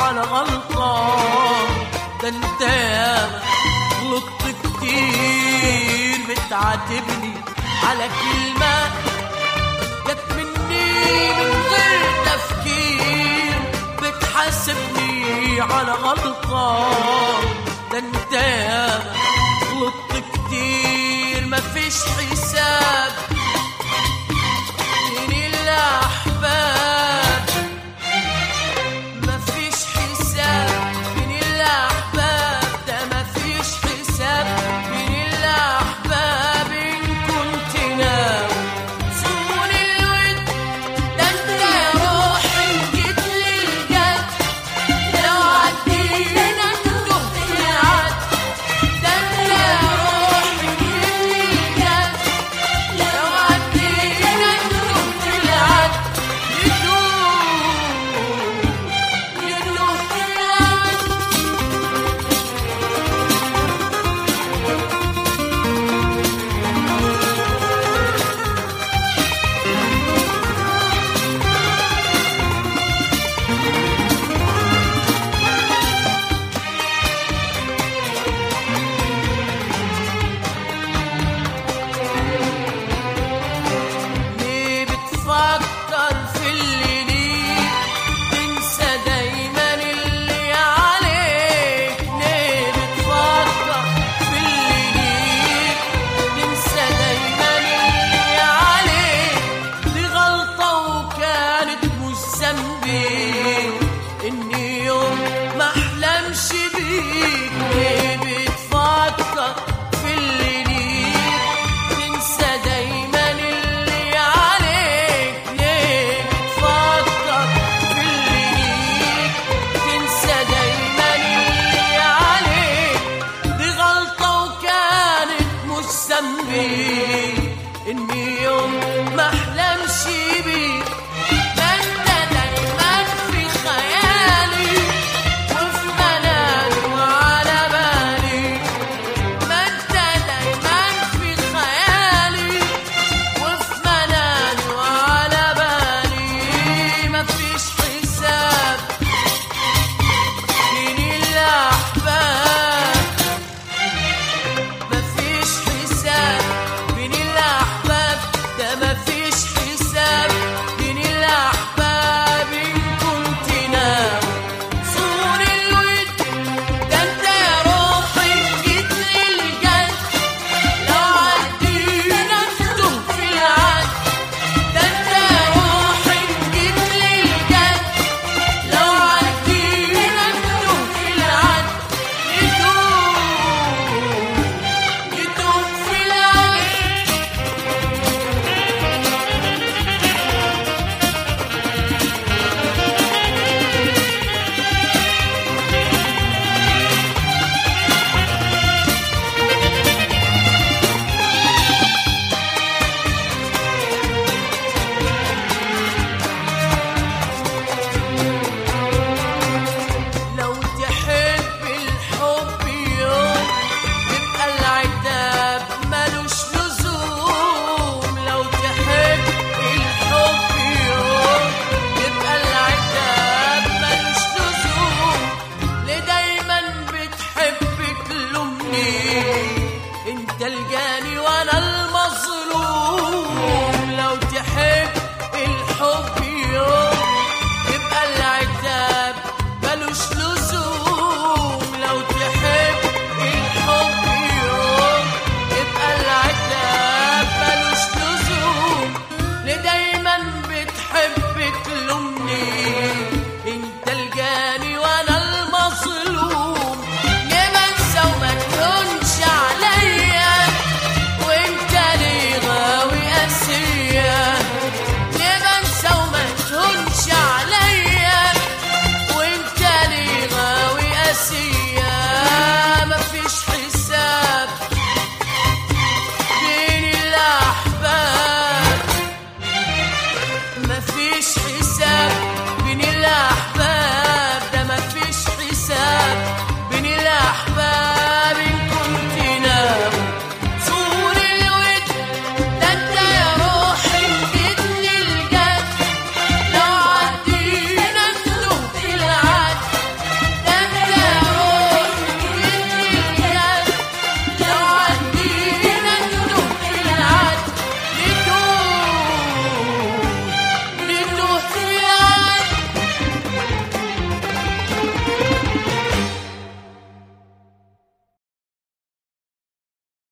على غلطة ده انت ياما غلطت كتير بتعاتبني على كلمة جت مني من غير تفكير بتحاسبني على غلطة ده انت ياما غلطت كتير مفيش حساب بين الأحباب مفيش حساب بين الأحباب ده مفيش حساب بين الأحباب إن كنت ناوي صون الود ده أنت يا روحي جيت للجد لو عدينا تهت العد ده أنت يا روحي جيت للجد لو عدينا تهت العد يدوب يدوب العد ليه بتفكر في اللي ليك تنسى دايما اللي عليك ليه بتفكر في اللي ليك تنسى دايما اللي عليك دي غلطة وكانت مش ذنبي اني يوم ما احلمش بيك ليه